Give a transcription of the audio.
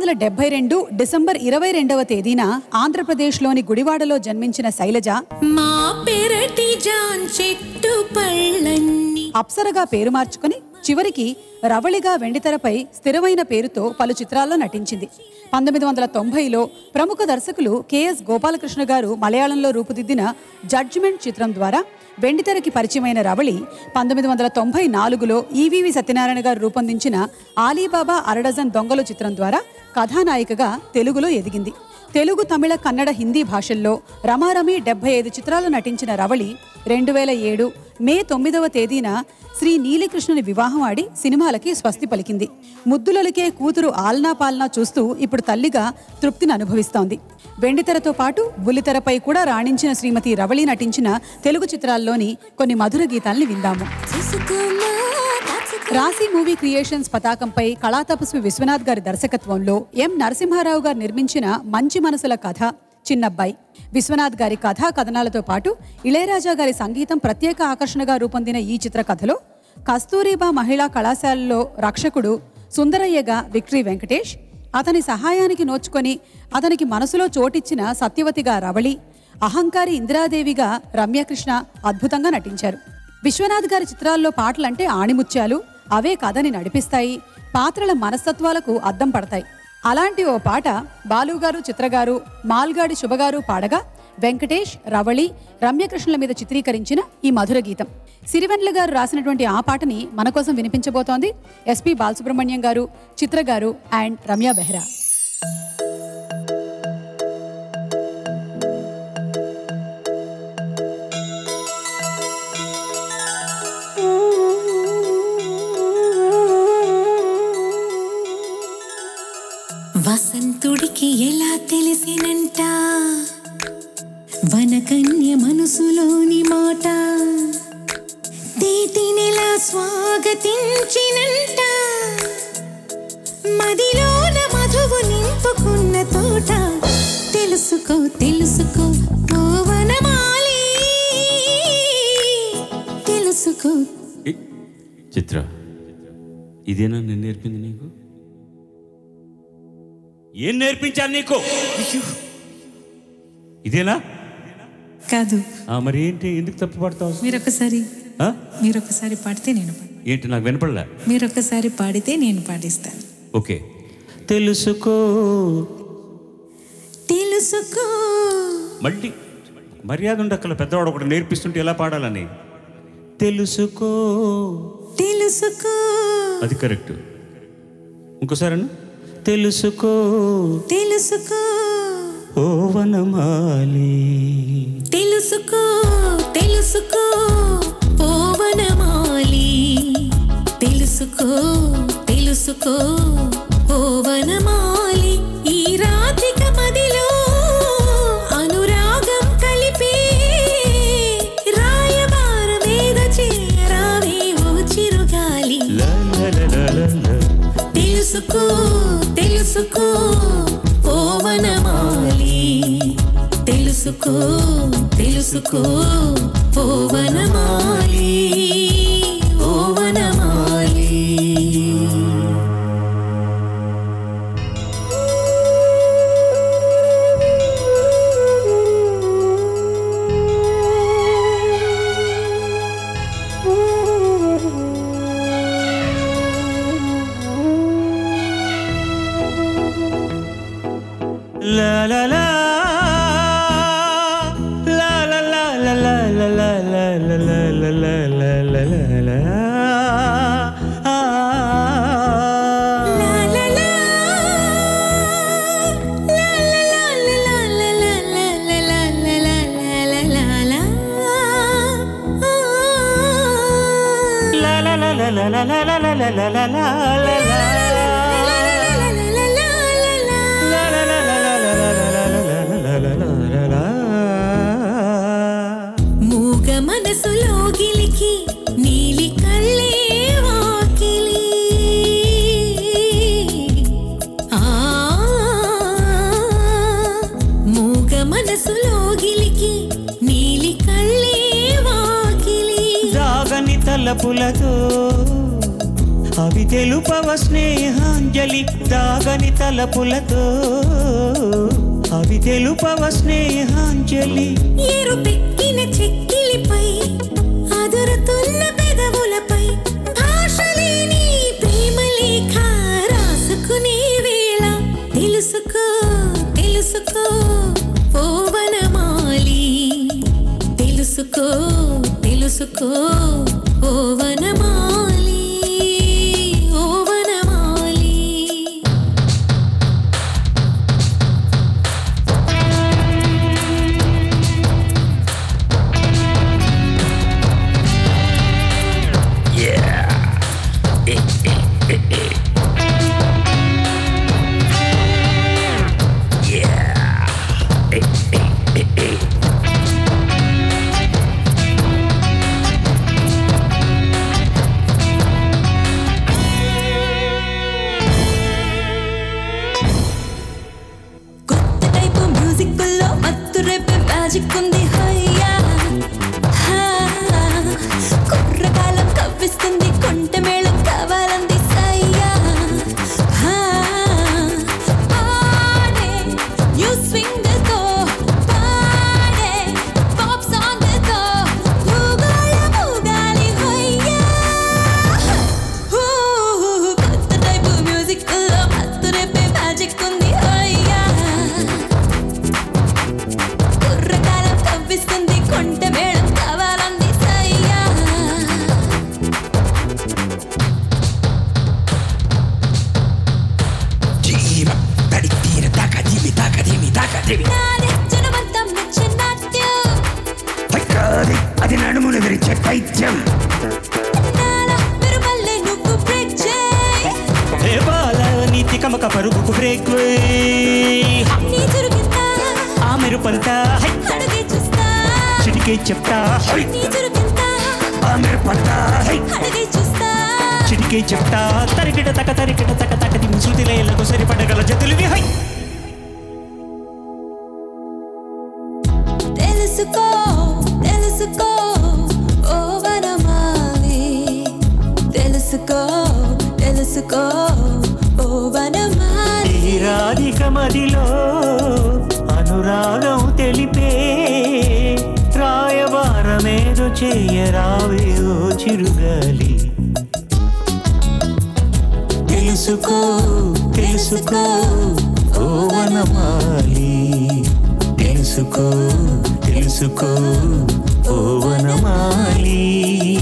వందల డెబ్బై రెండు డిసెంబర్ ఇరవై రెండవ తేదీన ఆంధ్రప్రదేశ్లోని గుడివాడలో జన్మించిన శైలజ మా పెరటి జాన్ చెట్టు పళ్ళన్ని అప్సరగా పేరు మార్చుకుని చివరికి రవళిగా వెండితెరపై స్థిరమైన పేరుతో పలు చిత్రాల్లో నటించింది పంతొమ్మిది వందల తొంభైలో ప్రముఖ దర్శకులు కెఎస్ గోపాలకృష్ణ గారు మలయాళంలో రూపుదిద్దిన జడ్జిమెంట్ చిత్రం ద్వారా వెండితెరకి పరిచయమైన రవళి పంతొమ్మిది వందల తొంభై నాలుగులో ఈవీవి సత్యనారాయణ గారు రూపొందించిన ఆలీబాబా అరడజన్ దొంగలు చిత్రం ద్వారా కథానాయికగా తెలుగులో ఎదిగింది తెలుగు తమిళ కన్నడ హిందీ భాషల్లో రమారమి డెబ్బై ఐదు చిత్రాలు నటించిన రవళి రెండు వేల ఏడు మే తొమ్మిదవ తేదీన శ్రీ నీలికృష్ణుని వివాహం ఆడి సినిమాలకి స్వస్తి పలికింది ముద్దులొలికే కూతురు ఆల్నా పాల్నా చూస్తూ ఇప్పుడు తల్లిగా తృప్తిని అనుభవిస్తోంది వెండితెరతో పాటు బుల్లితెరపై కూడా రాణించిన శ్రీమతి రవళి నటించిన తెలుగు చిత్రాల్లోని కొన్ని మధుర గీతాల్ని విందాము చూసుకోమా దాచుకో రాశి మూవీ క్రియేషన్స్ పతాకంపై కళాతపస్వి విశ్వనాథ్ గారి దర్శకత్వంలో ఎం నరసింహారావు గారు నిర్మించిన మంచి మనసుల కథ చిన్నబ్బాయి విశ్వనాథ్ గారి కథా కథనాలతో పాటు ఇళయరాజా గారి సంగీతం ప్రత్యేక ఆకర్షణగా రూపొందిన ఈ చిత్ర కథలో కస్తూరిబా మహిళా కళాశాలలో రక్షకుడు సుందరయ్యగా విక్టరీ వెంకటేష్ అతని సహాయానికి నోచుకొని అతనికి మనసులో చోటిచ్చిన సత్యవతిగా రవళి అహంకారి ఇందిరాదేవిగా రమ్యకృష్ణ అద్భుతంగా నటించారు విశ్వనాథ్ గారి చిత్రాల్లో పాటలంటే ఆణిముత్యాలు అవే కథని నడిపిస్తాయి పాత్రల మనస్తత్వాలకు అద్దం పడతాయి అలాంటి ఓ పాట బాలుగారు చిత్రగారు మాల్గాడి శుభగారు పాడగా వెంకటేష్ రవళి రమ్యకృష్ణుల మీద చిత్రీకరించిన ఈ మధుర గీతం సిరివెన్ల గారు రాసినటువంటి ఆ పాటని మన కోసం వినిపించబోతోంది ఎస్పి బాలసుబ్రహ్మణ్యం గారు చిత్ర గారు అండ్ రమ్య బెహ్రా వసంతుడికి ఎలా తెలిసినంట వనకన్య మనసులోని మాట తీటినెలా స్వాగతించినంట మదిలోన మధువు నింపుకున్న తోట తెలుసుకో తెలుసుకో ఓ వనమాలి తెలుసుకో ఏ, చిత్ర ఇదేనా నేను నేర్పింది నీకు ఏం నేర్పించాను నీకు ఇదేనా కాదు ఆ, మరి ఏంటి ఎందుకు తప్పు పడతావు మీరు ఒకసారి ఆ? మీరు ఒకసారి పాడితే నేను పాడి ఏంటి నాకు వినపడలే మీరు ఒకసారి పాడితే నేను పాడిస్తాను ఓకే తెలుసుకో తెలుసుకో మళ్ళీ మర్యాద ఉండక్కల పెద్దవాడు ఒకటి నేర్పిస్తుంటే ఎలా పాడాలని తెలుసుకో తెలుసుకో అది కరెక్ట్ ఇంకోసారి అను. తెలుసుకో తెలుసుకో ఓ వనమాలి తెలుసుకో తెలుసుకో ఓవనమాలి తెలుసుకో తెలుసుకో ఓవనమాలి ఈ రాత్రిక మదిలో అనురాగం కలిపి రాయబార మీద చేరావే ఓ చిరుగాలి లా లా లా లా లా లా. తెలుసుకో తెలుసుకో ఓవనమాలి తెలుసుకో తెలుసుకో ఓవనమాలి ఓవనమాలి La la la La la la la la la la la la la la la la la la la Ah. La la la La la la la la la la la la la la la la la la La la la la la la la la la la la la la la la మూగ మనసులో గిలికి నీలి కళ్ళే వాకిలి ఆ మూగ మనసులో గిలికి నీలి కళ్ళే వాకిలి జాగని తలపులతో అవి తెలుపవ స్నేహాంజలి దాగని తలపులతో అవి తెలుపవ స్నేహాంజలి ఎరుపెక్కిన చెక్కిలిపై అదురుతున్న పెదవులపై భాషలేని ప్రేమ లేఖ రాసుకునే వేళ తెలుసుకో తెలుసుకో ఓవనమాలి తెలుసుకో తెలుసుకో ఓవనమాలి ఓవనమాలి కొత్త టైపు మ్యూజిక్ లో మత్తు రేపే మ్యాజిక్ ఉంది హయ్యా హా. కుర్రకాలం కవ్విస్తుంది కొంట మేళం కావాలంది సయ్యా హా. పాడే న్యూ స్వింగ్ తో పాడే పాప్ సాంగ్ తో ఊగాల ఊగాలి హయ్యా హూ, కొత్త టైపు మ్యూజిక్ లో మత్తు రేపే మ్యాజిక్ ఉంది హయ్యా కుర్రకాలం కవ్విస్తుంది కొంట మేళం కావాలంది సయ్యా జీవ తడి తీర తాక దిమి తాక దిమి తాక దిమి నాదే జనమంతం నచ్చే నాట్యం తక్కాది అది నడుమును విరిచే పైత్యం నాల పెరుమల్లే నువ్వు బ్రేక్ చేయి ఏ బాల నీతి కమక పరుగుకు బ్రేక్ వేయ్. నీ చురుకింత ఆ మెరుపంతా హై అడుగే చూస్తా చిటికే చెప్తా హై నీ చురుకింత ఆమె పట్ట హై అడుగే చూస్తా చిటికే చెప్తా తరికిట తక తరికిట తక తకది ముసుటి లయలకు సరిపడగల జతులివి హై తెలుసుకో తెలుసుకో ఓ వనమాలి తెలుసుకో తెలుసుకో ఓ వనమాలి ఈ రాధిక మదిలో అనురాగం తెలిపే రాయబారమేదో చేయరావే ఓ చిరుగాలి తెలుసుకో తెలుసుకో ఓ వనమాలి తెలుసుకో తెలుసుకో ఓ వనమాలి